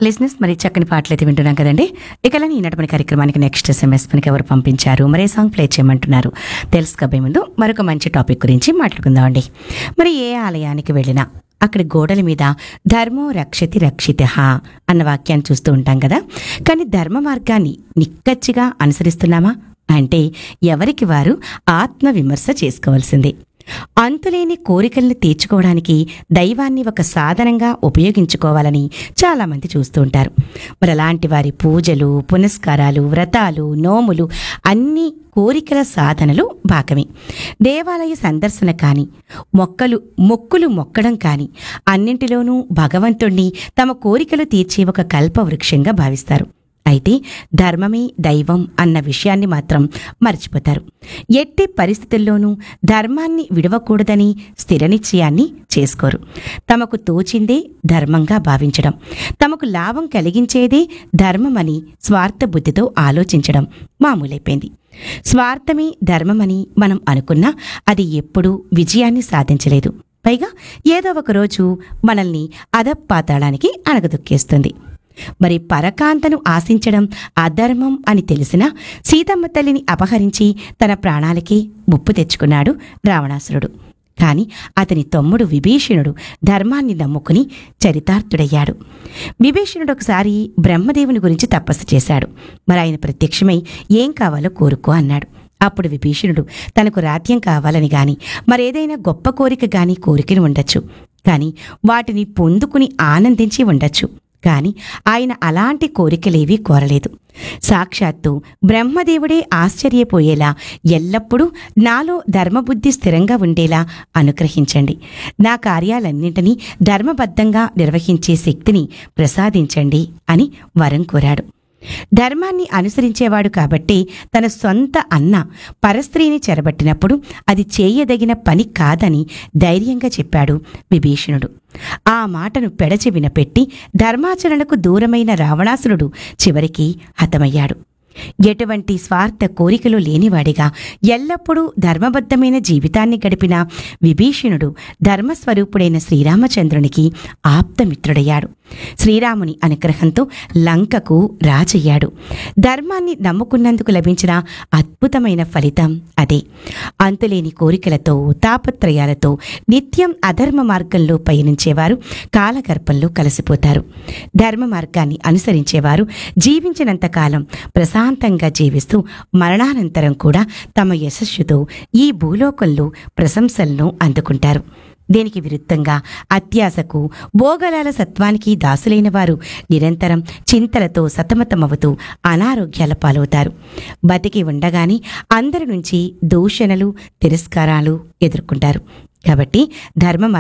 లిసినెస్ మరి చక్కని పాటలు అయితే వింటున్నాం కదండి ఇక ఈనాటి మన కార్యక్రమానికి నెక్స్ట్ ఎస్ఎంఎస్ మనకి ఎవరు పంపించారు మరే సాంగ్ ప్లే చేయమంటున్నారు తెలుసుకోబోయే ముందు మరొక మంచి టాపిక్ గురించి మాట్లాడుకుందామండి మరి ఏ ఆలయానికి వెళ్ళినా అక్కడి గోడల మీద ధర్మో రక్షతి రక్షిత అన్న వాక్యాన్ని చూస్తూ ఉంటాం కదా కానీ ధర్మ మార్గాన్ని నిక్కచ్చిగా అనుసరిస్తున్నామా అంటే ఎవరికి వారు ఆత్మ విమర్శ చేసుకోవాల్సిందే అంతులేని కోరికల్ని తీర్చుకోవడానికి దైవాన్ని ఒక సాధనంగా ఉపయోగించుకోవాలని చాలామంది చూస్తూ ఉంటారు మరి అలాంటి వారి పూజలు పునస్కారాలు వ్రతాలు నోములు అన్నీ కోరికల సాధనలు భాగమే దేవాలయ సందర్శన కానీ మొక్కలు మొక్కులు మొక్కడం కానీ అన్నింటిలోనూ భగవంతుణ్ణి తమ కోరికలు తీర్చే ఒక కల్పవృక్షంగా భావిస్తారు అయితే ధర్మమే దైవం అన్న విషయాన్ని మాత్రం మర్చిపోతారు ఎట్టి పరిస్థితుల్లోనూ ధర్మాన్ని విడవకూడదని స్థిర నిశ్చయాన్ని చేసుకోరు తమకు తోచిందే ధర్మంగా భావించడం తమకు లాభం కలిగించేదే ధర్మమని స్వార్థ బుద్ధితో ఆలోచించడం మామూలైపోయింది స్వార్థమే ధర్మమని మనం అనుకున్నా అది ఎప్పుడూ విజయాన్ని సాధించలేదు పైగా ఏదో ఒక రోజు మనల్ని అధపాతాళానికి అణగదొక్కేస్తుంది మరి పరకాంతను ఆశించడం అధర్మం అని తెలిసినా సీతమ్మ తల్లిని అపహరించి తన ప్రాణాలకి ముప్పు తెచ్చుకున్నాడు రావణాసురుడు కాని అతని తమ్ముడు విభీషణుడు ధర్మాన్ని నమ్ముకుని చరితార్థుడయ్యాడు విభీషణుడు ఒకసారి బ్రహ్మదేవుని గురించి తపస్సు చేశాడు మరి ఆయన ప్రత్యక్షమై ఏం కావాలో కోరుకో అన్నాడు అప్పుడు విభీషణుడు తనకు రాజ్యం కావాలని గాని మరేదైనా గొప్ప కోరిక గాని కోరికలు ఉండొచ్చు కానీ వాటిని పొందుకుని ఆనందించి ఉండొచ్చు కానీ ఆయన అలాంటి కోరికలేవీ కోరలేదు సాక్షాత్తు బ్రహ్మదేవుడే ఆశ్చర్యపోయేలా ఎల్లప్పుడూ నాలో ధర్మబుద్ధి స్థిరంగా ఉండేలా అనుగ్రహించండి నా కార్యాలన్నింటినీ ధర్మబద్ధంగా నిర్వహించే శక్తిని ప్రసాదించండి అని వరం కోరాడు ధర్మాన్ని అనుసరించేవాడు కాబట్టి తన సొంత అన్న పరస్త్రీని చెరబట్టినప్పుడు అది చేయదగిన పని కాదని ధైర్యంగా చెప్పాడు విభీషణుడు ఆ మాటను పెడచెవిన పెట్టి ధర్మాచరణకు దూరమైన రావణాసురుడు చివరికి హతమయ్యాడు ఎటువంటి స్వార్థ కోరికలు లేనివాడిగా ఎల్లప్పుడూ ధర్మబద్ధమైన జీవితాన్ని గడిపిన విభీషణుడు ధర్మస్వరూపుడైన శ్రీరామచంద్రునికి ఆప్తమిత్రుడయ్యాడు శ్రీరాముని అనుగ్రహంతో లంకకు రాజయ్యాడు ధర్మాన్ని నమ్ముకున్నందుకు లభించిన అద్భుతమైన ఫలితం అదే అంతులేని కోరికలతో తాపత్రయాలతో నిత్యం అధర్మ మార్గంలో పయనించేవారు కాలగర్భంలో కలిసిపోతారు ధర్మ మార్గాన్ని అనుసరించేవారు జీవించినంతకాలం ప్రశాంతంగా జీవిస్తూ మరణానంతరం కూడా తమ యశస్సుతో ఈ భూలోకంలో ప్రశంసలను అందుకుంటారు దీనికి విరుద్ధంగా అత్యాశకు భోగలాల సత్వానికి దాసులైన వారు నిరంతరం చింతలతో సతమతమవుతూ అనారోగ్యాల పాలవుతారు బతికి ఉండగానే అందరి నుంచి దూషణలు తిరస్కారాలు ఎదుర్కొంటారు కాబట్టి ధర్మ